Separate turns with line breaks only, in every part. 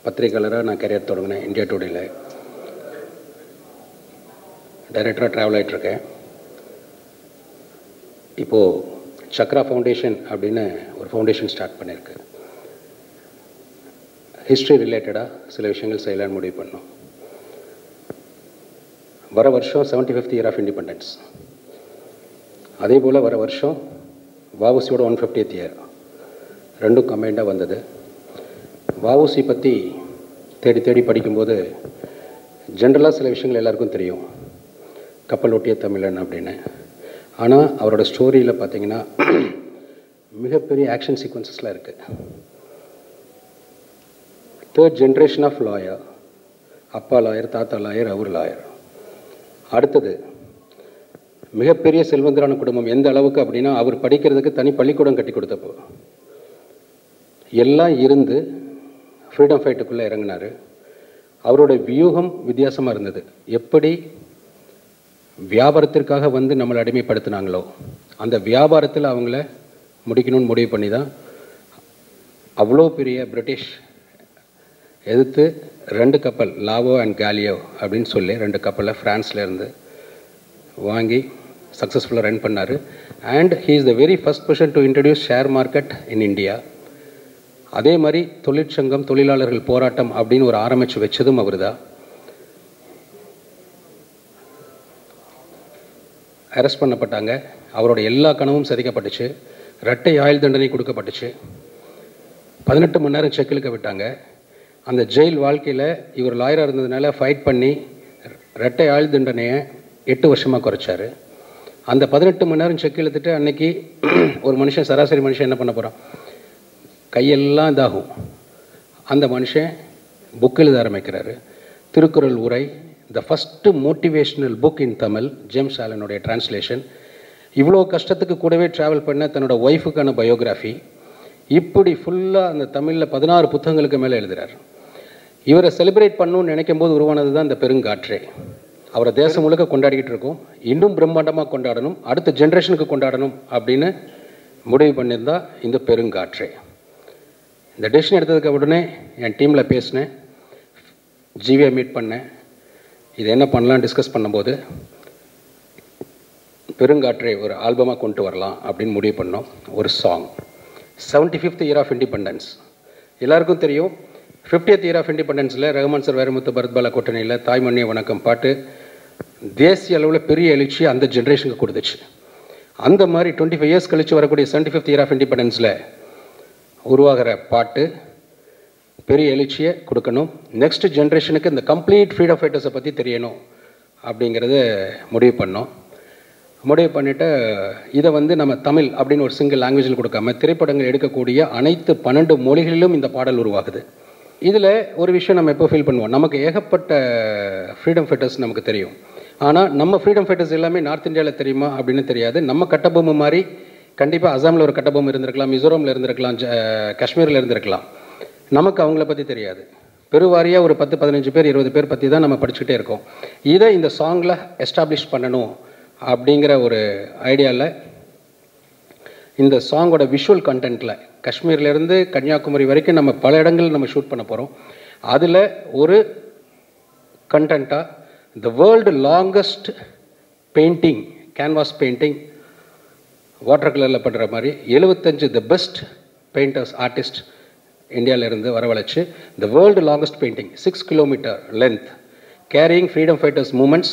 பத்திரிகையாளராக நான் கரியர் தொடங்கினேன் இந்தியா டுடேல டைரக்டராக ட்ராவல் ஆகிட்டுருக்கேன் இப்போது சக்ரா ஃபவுண்டேஷன் அப்படின்னு ஒரு ஃபவுண்டேஷன் ஸ்டார்ட் பண்ணியிருக்கு ஹிஸ்ட்ரி ரிலேட்டடாக சில விஷயங்கள் செய்யலான்னு முடிவு பண்ணோம் வர வருஷம் seventy fifth year of independence அதே போல் வர வருஷம் வாவுசியோட ஒன் ஃபிஃப்டியத் இயர் ரெண்டும் கம்பைண்டாக வந்தது வாவுசி பற்றி தேடி தேடி படிக்கும்போது ஜென்ரலாக சில விஷயங்கள் எல்லாருக்கும் தெரியும் கப்பல் ஒட்டிய தமிழன் அப்படின்னு ஆனால் அவரோட ஸ்டோரியில் பார்த்தீங்கன்னா மிகப்பெரிய ஆக்ஷன் சீக்வன்சஸ்லாம் இருக்குது தேர்ட் ஜென்ரேஷன் ஆஃப் லாயர் அப்பா லாயர் தாத்தா லாயர் அவர் லாயர் அடுத்தது மிகப்பெரிய செல்வந்தரான குடும்பம் எந்த அளவுக்கு அப்படின்னா அவர் படிக்கிறதுக்கு தனி பள்ளிக்கூடம் கட்டி கொடுத்தப்போ எல்லாம் இருந்து ஃப்ரீடம் ஃபைட்டுக்குள்ளே இறங்கினார் அவரோட வியூகம் வித்தியாசமாக இருந்தது எப்படி வியாபாரத்திற்காக வந்து நம்மளை அடிமைப்படுத்தினாங்களோ அந்த வியாபாரத்தில் அவங்கள முடிக்கணும்னு முடிவு பண்ணி தான் அவ்வளோ பெரிய பிரிட்டிஷ் எதிர்த்து ரெண்டு கப்பல் லாவோ அண்ட் காலியோ அப்படின்னு சொல்லி ரெண்டு கப்பலை ஃப்ரான்ஸ்லேருந்து வாங்கி சக்ஸஸ்ஃபுல்லாக ரன் பண்ணார் and he is the very first person to introduce share market in India அதே மாதிரி தொழிற்சங்கம் தொழிலாளர்கள் போராட்டம் அப்படின்னு ஒரு ஆரம்பித்து வச்சதும் அவர் தான் அரெஸ்ட் பண்ணப்பட்டாங்க அவரோட எல்லா கனவும் சதிக்கப்பட்டுச்சு இரட்டை ஆயுள் தண்டனை கொடுக்கப்பட்டுச்சு பதினெட்டு மணி நேரம் செக்கிலுக்க விட்டாங்க அந்த ஜெயில் வாழ்க்கையில் இவர் லாயராக இருந்ததுனால ஃபைட் பண்ணி இரட்டை ஆயுள் தண்டனையை எட்டு வருஷமாக குறைச்சார் அந்த பதினெட்டு மணி நேரம் செக் இழுத்துட்டு அன்னைக்கு ஒரு மனுஷன் சராசரி மனுஷன் என்ன பண்ண போகிறான் கையெல்லாம் இதாகும் அந்த மனுஷன் புக் எழுத ஆரம்பிக்கிறாரு திருக்குறள் உரை the first motivational book in Tamil James ஆலனுடைய டிரான்ஸ்லேஷன் இவ்வளோ கஷ்டத்துக்கு கூடவே ட்ராவல் பண்ண தன்னோட ஒய்ஃபுக்கான பயோகிராஃபி இப்படி ஃபுல்லாக அந்த தமிழில் பதினாறு புத்தகங்களுக்கு மேலே எழுதுகிறார் இவரை செலிப்ரேட் பண்ணணும்னு நினைக்கும் போது உருவானது தான் இந்த பெருங்காற்றே அவரை தேசம் முழுக்க கொண்டாடிக்கிட்டு இருக்கோம் இன்னும் பிரம்மாண்டமாக கொண்டாடணும் அடுத்த ஜென்ரேஷனுக்கு கொண்டாடணும் அப்படின்னு முடிவு பண்ணியிருந்தா இந்த பெருங்காற்றே இந்த டெசிஷன் எடுத்ததுக்கு உடனே என் டீமில் பேசினேன் ஜிவியை மீட் பண்ணேன் இது என்ன பண்ணலாம் டிஸ்கஸ் பண்ணும்போது பெருங்காற்றை ஒரு ஆல்பமாக கொண்டு வரலாம் அப்படின்னு முடிவு பண்ணோம் ஒரு song seventy fifth year of independence எல்லாருக்கும் தெரியும் ஃபிஃப்டியத் இயர் ஆஃப் இண்டிபெண்டன்ஸில் ரஹ்மான் சார் வேரமுத்து பரத்பாலா கூட்டணியில் தாய்மண்ணிய வணக்கம் பாட்டு தேசிய அளவில் பெரிய எழுச்சி அந்த ஜென்ரேஷனுக்கு கொடுத்துச்சு அந்த மாதிரி டுவெண்ட்டி ஃபைவ் இயர்ஸ் கழிச்சு வரக்கூடிய செவன்டி ஃபிஃப்த் இயர் ஆஃப் இண்டிபெண்டன்ஸில் உருவாகிற பாட்டு பெரிய எழுச்சியை கொடுக்கணும் நெக்ஸ்ட் ஜென்ரேஷனுக்கு இந்த கம்ப்ளீட் ஃப்ரீடம் ஃபைட்டர்ஸை பற்றி தெரியணும் அப்படிங்கிறத முடிவு பண்ணோம் முடிவு பண்ணிவிட்டு இதை வந்து நம்ம தமிழ் அப்படின்னு ஒரு சிங்கிள் லாங்குவேஜில் கொடுக்காம திரைப்படங்கள் எடுக்கக்கூடிய அனைத்து பன்னெண்டு மொழிகளிலும் இந்த பாடல் உருவாகுது இதில் ஒரு விஷயம் நம்ம எப்போ ஃபீல் பண்ணுவோம் நமக்கு ஏகப்பட்ட ஃப்ரீடம் ஃபைட்டர்ஸ் நமக்கு தெரியும் ஆனால் நம்ம ஃப்ரீடம் ஃபைட்டர்ஸ் எல்லாமே நார்த் இந்தியாவில் தெரியுமா அப்படின்னு தெரியாது நம்ம கட்டபொம்மை மாதிரி கண்டிப்பாக அசாமில் ஒரு கட்டபொம்மை இருந்திருக்கலாம் மிசோரமில் இருந்திருக்கலாம் காஷ்மீரில் இருந்திருக்கலாம் நமக்கு அவங்கள பற்றி தெரியாது பெருவாரியாக ஒரு பத்து பதினஞ்சு பேர் இருபது பேர் பற்றி தான் நம்ம படிச்சுக்கிட்டே இருக்கோம் இதை இந்த சாங்கில் எஸ்டாப்ளிஷ் பண்ணணும் அப்படிங்கிற ஒரு ஐடியாவில் இந்த சாங்கோட விஷுவல் கண்டென்ட்டில் காஷ்மீர்லேருந்து கன்னியாகுமரி வரைக்கும் நம்ம பல இடங்கள் நம்ம ஷூட் பண்ண போகிறோம் அதில் ஒரு கண்டென்ட்டாக the world longest painting canvas painting water கலரில் பண்ணுற மாதிரி எழுபத்தஞ்சு த பெஸ்ட் பெயிண்டர்ஸ் ஆர்டிஸ்ட் இந்தியாவிலேருந்து வரவழைச்சு the world longest painting six kilometre length carrying freedom fighters moments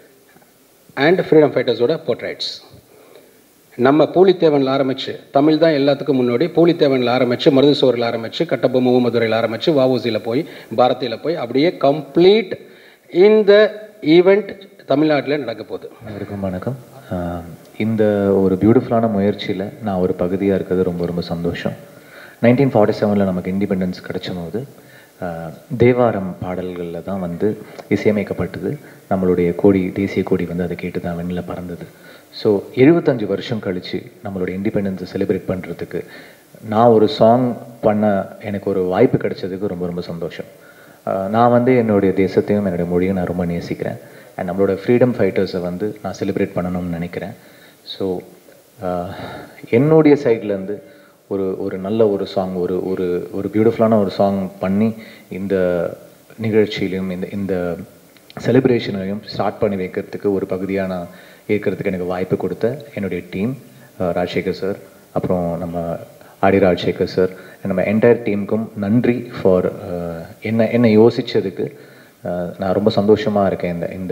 and freedom ஃபைட்டர்ஸோட போர்ட்ரைட்ஸ் நம்ம பூலித்தேவனில் ஆரம்பித்து தமிழ் தான் எல்லாத்துக்கும் முன்னாடி பூலித்தேவனில் ஆரம்பித்து மருதுசோரில் ஆரம்பித்து கட்டபொம்ம மதுரையில் ஆரம்பித்து வாவூசியில் போய் பாரதியில் போய் அப்படியே கம்ப்ளீட் இந்த ஈவெண்ட் தமிழ்நாட்டில் நடக்க போகுது
அனைவருக்கும் வணக்கம் ஆஹ் இந்த ஒரு பியூட்டிஃபுல்லான முயற்சியில் நான் ஒரு பகுதியாக இருக்கிறது ரொம்ப ரொம்ப சந்தோஷம் நைன்டீன் ஃபார்ட்டி செவனில் நமக்கு இண்டிபெண்டன்ஸ் கிடைச்ச போது ஆஹ் தேவாரம் பாடல்களில் தான் வந்து இசையமைக்கப்பட்டது நம்மளுடைய கொடி தேசிய கொடி வந்து அதை கேட்டு தான் வெண்ணில் பறந்தது ஸோ எழுபத்தஞ்சு வருஷம் கழித்து நம்மளுடைய இண்டிபெண்டன்ஸை செலிப்ரேட் பண்ணுறதுக்கு நான் ஒரு சாங் பண்ண எனக்கு ஒரு வாய்ப்பு கிடைச்சதுக்கு ரொம்ப ரொம்ப சந்தோஷம் ஆஹ் நான் வந்து என்னுடைய தேசத்தையும் என்னுடைய மொழியும் நான் ரொம்ப நேசிக்கிறேன் அண்ட் நம்மளோட ஃப்ரீடம் ஃபைட்டர்ஸை வந்து நான் செலிப்ரேட் பண்ணணும்னு நினைக்கிறேன் ஸோ என்னுடைய சைட்லேருந்து ஒரு ஒரு நல்ல ஒரு சாங் ஒரு ஒரு ஒரு பியூட்டிஃபுல்லான ஒரு சாங் பண்ணி இந்த நிகழ்ச்சியிலையும் இந்த இந்த செலிப்ரேஷனையும் ஸ்டார்ட் பண்ணி வைக்கிறதுக்கு ஒரு பகுதியாக நான் இருக்கிறதுக்கு எனக்கு வாய்ப்பு கொடுத்த என்னுடைய டீம் ராஜசேகர் சார் அப்புறம் நம்ம ஆடி ராஜசேகர் சார் நம்ம என்டையர் டீமுக்கும் நன்றி ஃபார் என்ன என்னை யோசித்ததுக்கு நான் ரொம்ப சந்தோஷமாக இருக்கேன் இந்த இந்த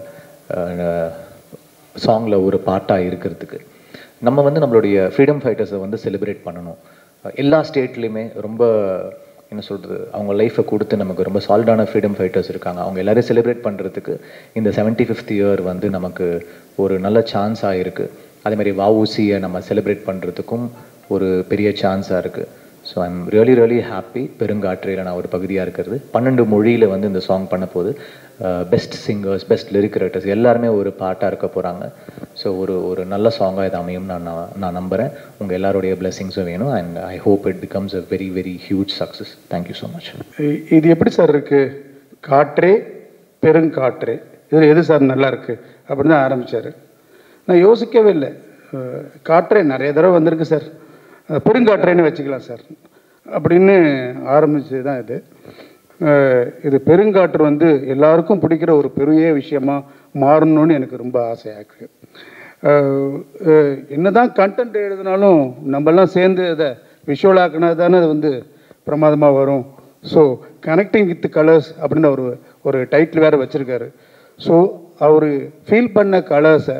சாங்கில் ஒரு பாட்டாக இருக்கிறதுக்கு நம்ம வந்து நம்மளுடைய ஃப்ரீடம் ஃபைட்டர்ஸை வந்து செலிப்ரேட் பண்ணணும் எல்லா ஸ்டேட்லேயுமே ரொம்ப என்ன சொல்கிறது அவங்க லைஃப்பை கொடுத்து நமக்கு ரொம்ப சாலிடான ஃப்ரீடம் ஃபைட்டர்ஸ் இருக்காங்க அவங்க எல்லாரையும் செலிப்ரேட் பண்ணுறதுக்கு இந்த செவன்ட்டி ஃபிஃப்த் இயர் வந்து நமக்கு ஒரு நல்ல சான்ஸாக இருக்குது அதே மாதிரி வஉசியை நம்ம செலிப்ரேட் பண்ணுறதுக்கும் ஒரு பெரிய சான்ஸாக இருக்குது so I'm really really happy பெருங்காற்றையில் நான் ஒரு பகுதியாக இருக்கிறது பன்னெண்டு மொழியில் வந்து இந்த சாங் பண்ண போது best singers best lyric writers எல்லாருமே ஒரு பாட்டாக இருக்க போகிறாங்க ஸோ ஒரு ஒரு நல்ல சாங்காக இது அமையும் நான் நான் நான் நம்புகிறேன் உங்கள் எல்லாருடைய பிளெஸிங்ஸும் வேணும் and I hope it becomes a very very huge success thank you so much
இ- இது எப்படி சார் இருக்கு காற்றே பெருங்காற்றே இதில் எது சார் நல்லா இருக்கு அப்படின்னு தான் ஆரம்பிச்சாரு நான் யோசிக்கவே இல்லை அஹ், காற்றே நிறைய தடவை வந்திருக்கு சார் அஹ், பெருங்காற்றேன்னு வச்சுக்கலாம் சார் அப்படின்னு ஆரம்பிச்சது தான் இது அஹ், இது பெருங்காற்று வந்து எல்லாருக்கும் பிடிக்கிற ஒரு பெரிய விஷயமா மாறணும்னு எனக்கு ரொம்ப ஆசையாக இருக்கு அஹ், அஹ், என்னதான் கண்டென்ட் எழுதினாலும் நம்மெல்லாம் சேர்ந்து அதை விஷுவல் ஆக்கினா தானே அது வந்து பிரமாதமாக வரும் ஸோ கனெக்டிங் வித் கலர்ஸ் அப்படின்னு ஒரு ஒரு டைட்டில் வேறு வச்சுருக்காரு ஸோ அவர் ஃபீல் பண்ண கலர்ஸை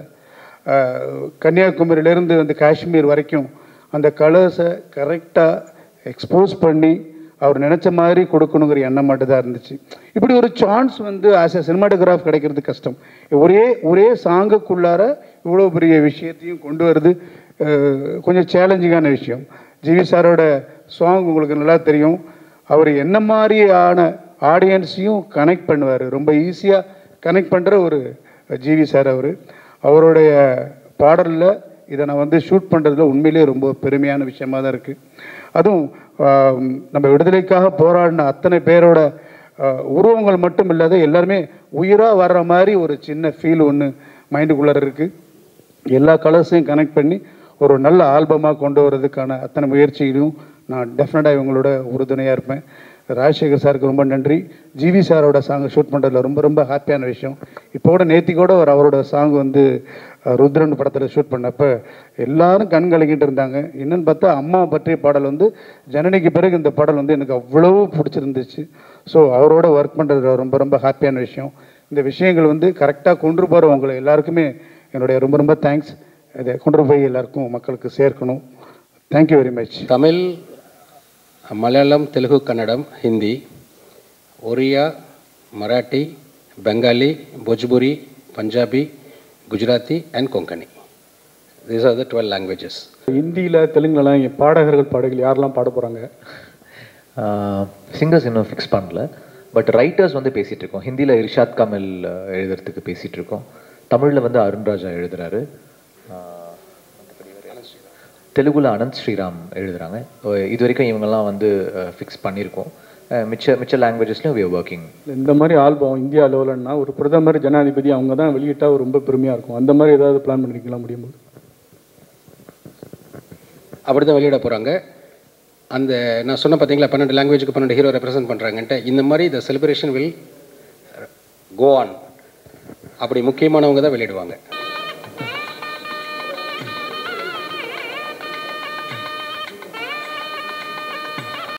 கன்னியாகுமரியிலேருந்து வந்து காஷ்மீர் வரைக்கும் அந்த கலர்ஸை கரெக்டாக எக்ஸ்போஸ் பண்ணி அவர் நினச்ச மாதிரி கொடுக்கணுங்கிற எண்ணம் மட்டும் தான் இருந்துச்சு இப்படி ஒரு சான்ஸ் வந்து ஆஸ் எ சினிமாட்டோகிராஃப் கிடைக்கிறது கஷ்டம் ஒரே ஒரே சாங்குக்குள்ளார இவ்வளோ பெரிய விஷயத்தையும் கொண்டு வருது அஹ், கொஞ்சம் சேலஞ்சிங்கான விஷயம் ஜிவி சாரோட சாங் உங்களுக்கு நல்லா தெரியும் அவர் என்ன மாதிரியான ஆடியன்ஸையும் கனெக்ட் பண்ணுவார் ரொம்ப ஈஸியாக கனெக்ட் பண்ணுற ஒரு ஜிவி சார் அவர் அவருடைய பாடலில் இதை நான் வந்து ஷூட் பண்ணுறதுல உண்மையிலேயே ரொம்ப பெருமையான விஷயமா தான் இருக்குது அதுவும் ஆம், நம்ம விடுதலைக்காக போராடின அத்தனை பேரோட ஆ, உருவங்கள் மட்டும் இல்லாத எல்லாருமே உயிராக வர்ற மாதிரி ஒரு சின்ன ஃபீல் ஒன்று மைண்டுக்குள்ளார இருக்குது எல்லா கலர்ஸையும் கனெக்ட் பண்ணி ஒரு நல்ல ஆல்பமாக கொண்டு வர்றதுக்கான அத்தனை முயற்சியிலும் நான் டெஃபினட்டாக இவங்களோட உறுதுணையாக இருப்பேன் ராஜசேகர் சாருக்கு ரொம்ப நன்றி ஜிவி சாரோட சாங் ஷூட் பண்ணுறதுல ரொம்ப ரொம்ப ஹாப்பியான விஷயம் இப்போ கூட நேத்தி கூட ஒரு அவரோட சாங் வந்து அஹ், ருத்ரன் படத்தில் ஷூட் பண்ணப்ப எல்லாரும் கண் கலங்கிட்டு இருந்தாங்க என்னன்னு பார்த்தா அம்மா பற்றிய பாடல் வந்து ஜனனிக்கு பிறகு இந்த பாடல் வந்து எனக்கு அவ்வளவு பிடிச்சிருந்துச்சு ஸோ அவரோட ஒர்க் பண்ணுறது ரொம்ப ரொம்ப ஹாப்பியான விஷயம் இந்த விஷயங்கள் வந்து கரெக்டாக கொண்டு போகிற உங்களை எல்லாருக்குமே என்னுடைய ரொம்ப ரொம்ப தேங்க்ஸ் இதை கொண்டு போய் எல்லாருக்கும் மக்களுக்கு சேர்க்கணும் thank you very much
Tamil Malayalam Telugu Kannada Hindi Oriya Marathi Bengali Bhojpuri Punjabi Gujarati and Konkani these are the twelve languages
ஹிந்தியில் தெலுங்குலலாம் இங்கே பாடகர்கள் பாடகர்கள் யாரெல்லாம் பாட போகிறாங்க
சிங்கர்ஸ் இன்னும் ஃபிக்ஸ் பண்ணல பட் ரைட்டர்ஸ் வந்து பேசிகிட்டு இருக்கோம் ஹிந்தியில் இர்ஷாத் கமல் அஹ், எழுதுறதுக்கு பேசிகிட்டு இருக்கோம் தமிழில் வந்து அருண்ராஜா எழுதுறாரு ஆஹ், தெலுங்குல அனந்த் ஸ்ரீராம் எழுதுறாங்க அஹ், இது வரைக்கும் இவங்கெல்லாம் வந்து ஃபிக்ஸ் பண்ணியிருக்கோம் அஹ், மிச்ச மிச்ச லாங்குவேஜஸ்லையும் வி ஒர்க்கிங்
இந்த மாதிரி ஆல்பம் இந்தியா லெவலன்னா ஒரு பிரதமர் ஜனாதிபதி அவங்க தான் வெளியிட்டா ரொம்ப பெருமையாக இருக்கும் அந்த மாதிரி ஏதாவது பிளான் பண்ணிருக்கீங்களா முடியும் போது
அப்படி தான் வெளியிட போகிறாங்க அந்த நான் சொன்ன பார்த்தீங்களா பன்னெண்டு லாங்குவேஜுக்கு பன்னெண்டு ஹீரோ ரெப்ரசென்ட் பண்ணுறாங்கன்ட்டு இந்த மாதிரி the celebration will go on அப்படி முக்கியமானவங்க தான் வெளியிடுவாங்க